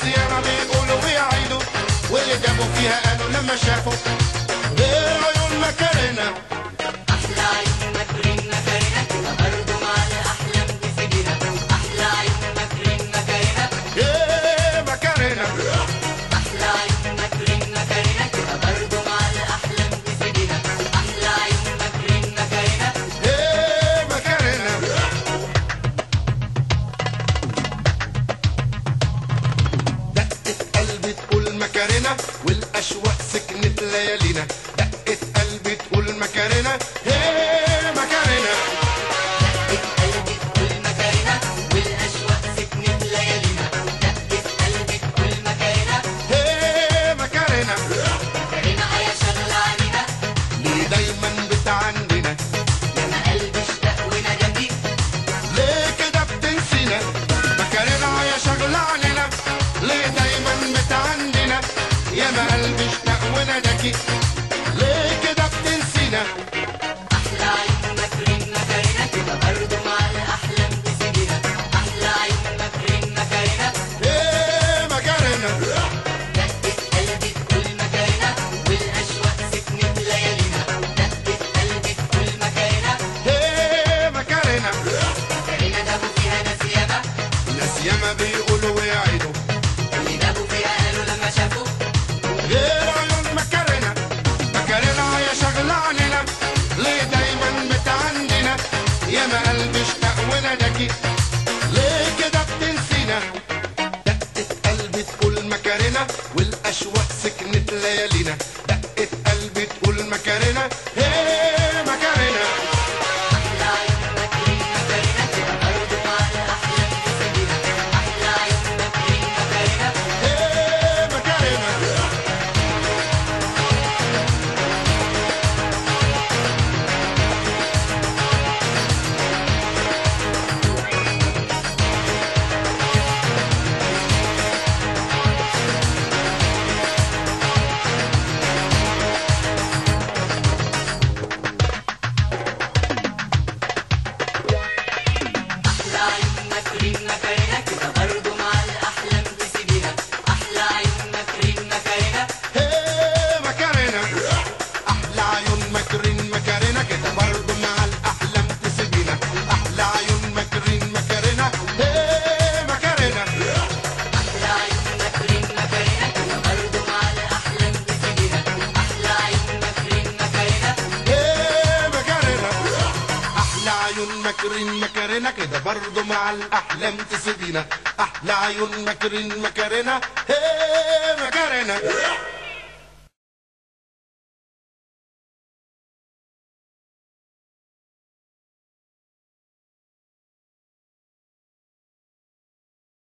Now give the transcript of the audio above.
ناس ياما بيقولوا ويعيدوا واللي جابوا فيها قالوا لما شافوا غير عيون مكارنا أحلى عيون مكرين مكرنا كده برضه مع الأحلام تسيبينا أحلى عيون مكرين مكرنا ايه مكارنا أحلى عيون مكرين مكرنا كده برضه مع الأحلام تسيبينا أحلى عيون مكرين مكرنا ايه مكارنا دقة قلبي تقول مكارنا والاشواق سكنت ليالينا دقة قلبي تقول مكارنا ايه مكارنا دقة قلبي تقول مكرنا والأشواق سكنت ليالينا دقة قلبي تقول مكرنا ايه مكارنا مكرنا يا شغلة عنينا ليه دايما بتعندنا لما قلبي اشتاق ونادى ليه كده بتنسينا مكارنا يا شغلة عننا ليه دايما بتعندنا يا ما قلبي اشتاق وناداكي ليه كده بتنسينا أحلى عيون مكرين مكرنا كده برضه مع الأحلام تسيبينا أحلى عيون مكرين مكرنا ايه مكارنا دقة قلبي تقول مكرنا والأشواق سكنت ليالينا دقة قلبي تقول مكرنا ايه مكارنا مكرنا دابوا فيها ناس ياما ناس ياما بيقولوا ويعيدوا اللي دابوا فيها قالوا لما شافوا غير عيون مكارنا مكارنا يا شغلة عننا ليه دايما بتعندنا يا ما قلبي اشتاق وناداكي ليه كده بتنسينا دقة قلبي تقول مكارنا والأشواق سكنت ليالينا دقة قلبي تقول مكارنا ايه مكارنا أحلى عيون مكرين مكرنا كده برضه مع الأحلام تسيبينا أحلى عيون مكرين مكرنا ايه مكارنا أحلى عيون مكرين مكرنا كده برضه مع الأحلام تسيبينا أحلى عيون مكرين مكرنا ايه مكارنا احلى عيون مكرين مكارنا كده برضه مع الاحلام تسيبينا احلى عيون مكرين مكارنا ايه مكارنا أحلى عيون مكرين مكرنا كده برضه مع الأحلام تسيبينا أحلى عيون مكرين مكرنا ايه مكارنا احلى عيون مكرين مكارنا كده برضه مع الاحلام تسيبينا احلى عيون مكرين مكارنا ايه مكارنا